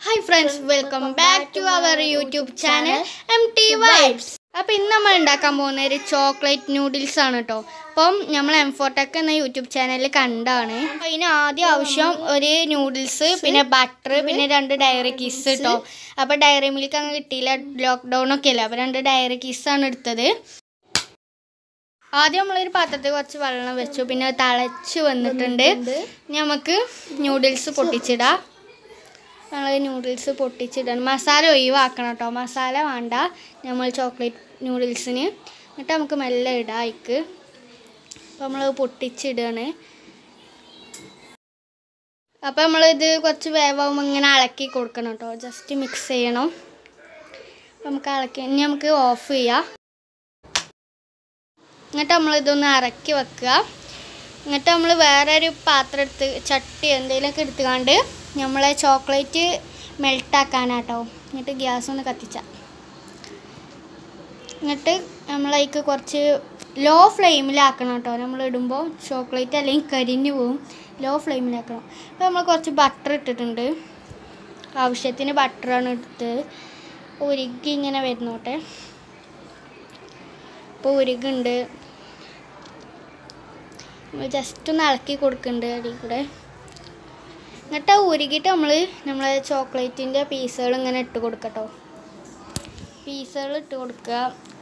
hi friends welcome back to our YouTube channel M T vibes അപ്പോൾ ഇന്ന് നമ്മൾ ഉണ്ടാക്കാൻ പോകുന്ന ഒരു ചോക്ലേറ്റ് നൂഡിൽസ് ആണ് കേട്ടോ അപ്പം നമ്മൾ എം ഫോട്ടൊക്കെ എന്ന യൂട്യൂബ് ചാനലിൽ കണ്ടാണ് അപ്പോൾ ഇതിന് ആദ്യം ആവശ്യം ഒരു നൂഡിൽസ് പിന്നെ ബട്ടർ പിന്നെ രണ്ട് ഡയറി കിസ് കേട്ടോ അപ്പോൾ ഡയറി മിൽക്ക് അങ്ങ് കിട്ടിയില്ല ലോക്ക്ഡൗൺ ഒക്കെ അല്ലേ അപ്പോൾ രണ്ട് ഡയറി കിസ്സാണ് എടുത്തത് ആദ്യം നമ്മളൊരു പാത്രത്തിൽ കുറച്ച് വെള്ളം വെച്ചു പിന്നെ അത് തിളച്ച് വന്നിട്ടുണ്ട് ഇനി നമുക്ക് നൂഡിൽസ് പൊട്ടിച്ചിടാം നമ്മൾ നൂഡിൽസ് പൊട്ടിച്ചിടണം മസാല ഒഴിവാക്കണം കേട്ടോ മസാല വേണ്ട നമ്മൾ ചോക്ലേറ്റ് നൂഡിൽസിന് എന്നിട്ട് നമുക്ക് മെല്ലെ ഇടാം അതിക്ക് അപ്പോൾ നമ്മൾ പൊട്ടിച്ചിടുകയാണ് അപ്പോൾ നമ്മളിത് കുറച്ച് വേവാകുമ്പോൾ ഇങ്ങനെ ഇളക്കി കൊടുക്കണം കേട്ടോ ജസ്റ്റ് മിക്സ് ചെയ്യണം അപ്പോൾ നമുക്ക് ഇളക്കി ഇനി നമുക്ക് ഓഫ് ചെയ്യാം എന്നിട്ട് നമ്മളിതൊന്ന് ഇറക്കി വെക്കുക എന്നിട്ട് നമ്മൾ വേറെ ഒരു പാത്രം എടുത്ത് ചട്ടി എന്തെങ്കിലുമൊക്കെ എടുത്തുകൊണ്ട് നമ്മളെ ചോക്ലേറ്റ് മെൽട്ടാക്കാനാട്ടോ എന്നിട്ട് ഗ്യാസ് ഒന്ന് കത്തിച്ച എന്നിട്ട് നമ്മളതിക്ക് കുറച്ച് ലോ ഫ്ലെയിമിലാക്കണം കേട്ടോ നമ്മൾ ഇടുമ്പോൾ ചോക്ലേറ്റ് അല്ലെങ്കിൽ കരിഞ്ഞു പോവും ലോ ഫ്ലെയിമിലാക്കണം അപ്പോൾ നമ്മൾ കുറച്ച് ബട്ടർ ഇട്ടിട്ടുണ്ട് ആവശ്യത്തിന് ബട്ടറാണ് എടുത്തത് ഉരുക്കി ഇങ്ങനെ വരുന്നോട്ടെ ഇപ്പോൾ ഉരുകുണ്ട് നമ്മൾ ജസ്റ്റ് ഒന്ന് ഇളക്കി കൊടുക്കുന്നുണ്ട് അടിയിൽ കൂടെ എന്നിട്ട് ആ ഉരുകിയിട്ട് നമ്മൾ നമ്മളെ ചോക്ലേറ്റിൻ്റെ പീസുകൾ ഇങ്ങനെ ഇട്ട് കൊടുക്കട്ടോ പീസുകൾ ഇട്ട് കൊടുക്കുക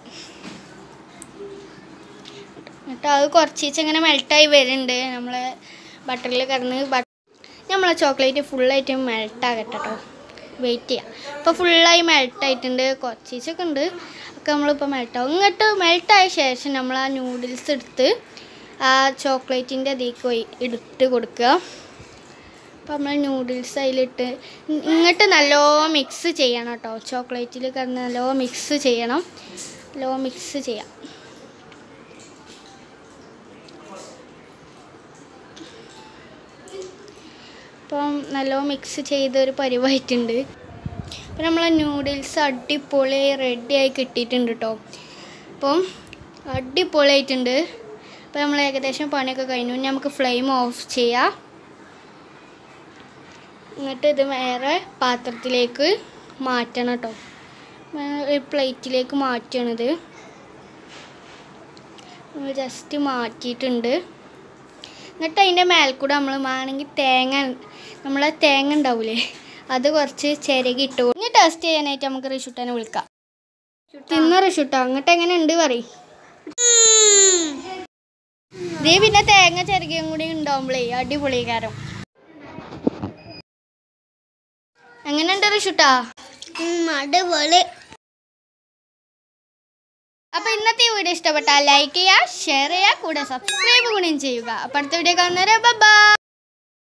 എന്നിട്ട് അത് കുറച്ചീച്ച് ഇങ്ങനെ മെൽട്ടായി വരുന്നുണ്ട് നമ്മളെ ബട്ടറിൽ കിടന്ന് ബട്ട് നമ്മളെ ചോക്ലേറ്റ് ഫുള്ളായിട്ട് മെൽട്ടാകട്ടെ കേട്ടോ വെയിറ്റ് ചെയ്യാം ഇപ്പോൾ ഫുള്ളായി മെൽട്ടായിട്ടുണ്ട് കുറച്ചീച്ചൊക്കെ ഉണ്ട് ഒക്കെ നമ്മളിപ്പോൾ മെൽട്ടാവും ഇങ്ങോട്ട് മെൽട്ടായ ശേഷം നമ്മൾ ആ നൂഡിൽസ് എടുത്ത് ആ ചോക്ലേറ്റിൻ്റെ അതിലേക്ക് പോയി ഇട്ട് കൊടുക്കുക അപ്പോൾ നമ്മൾ നൂഡിൽസ് അതിലിട്ട് ഇങ്ങോട്ട് നല്ലോണം മിക്സ് ചെയ്യണം കേട്ടോ ചോക്ലേറ്റിൽ കിടന്ന് നല്ലോണം മിക്സ് ചെയ്യണം നല്ലോണം മിക്സ് ചെയ്യാം അപ്പം നല്ലോണം മിക്സ് ചെയ്ത ഒരു പരിവായിട്ടുണ്ട് അപ്പം നമ്മളെ നൂഡിൽസ് അടിപൊളി റെഡിയായി കിട്ടിയിട്ടുണ്ട് കേട്ടോ അപ്പം അടിപൊളിയായിട്ടുണ്ട് അപ്പോൾ നമ്മൾ ഏകദേശം പണിയൊക്കെ കഴിഞ്ഞു ഇനി നമുക്ക് ഫ്ലെയിം ഓഫ് ചെയ്യാം എന്നിട്ട് ഇത് വേറെ പാത്രത്തിലേക്ക് മാറ്റണം കേട്ടോ ഒരു പ്ലേറ്റിലേക്ക് മാറ്റണത് നമ്മൾ ജസ്റ്റ് മാറ്റിയിട്ടുണ്ട് എന്നിട്ട് അതിൻ്റെ മേൽക്കൂടെ നമ്മൾ വേണമെങ്കിൽ തേങ്ങ നമ്മളെ തേങ്ങ ഉണ്ടാവൂലേ അത് കുറച്ച് ചിരകി ഇട്ട് ഇനി ടെസ്റ്റ് ചെയ്യാനായിട്ട് നമുക്ക് റിഷുട്ടനെ വിളിക്കാം തിന്ന റിഷുട്ടോ അങ്ങോട്ട് എങ്ങനെ ഉണ്ട് പറയും ഇത് പിന്നെ തേങ്ങ ചിരകിയും കൂടി ഉണ്ടാവുമ്പോഴേ അടിപൊളികാരം എങ്ങനെയുണ്ട് റിഷുട്ടാ അടിപൊളി അപ്പൊ ഇന്നത്തെ ഈ വീഡിയോ ഇഷ്ടപ്പെട്ടാൽ ലൈക്ക് ചെയ്യുക ഷെയർ ചെയ്യുക കൂടെ സബ്സ്ക്രൈബ് കൂടിയും ചെയ്യുക അപ്പൊ അടുത്ത വീഡിയോ കാണുന്നവരെ ബൈ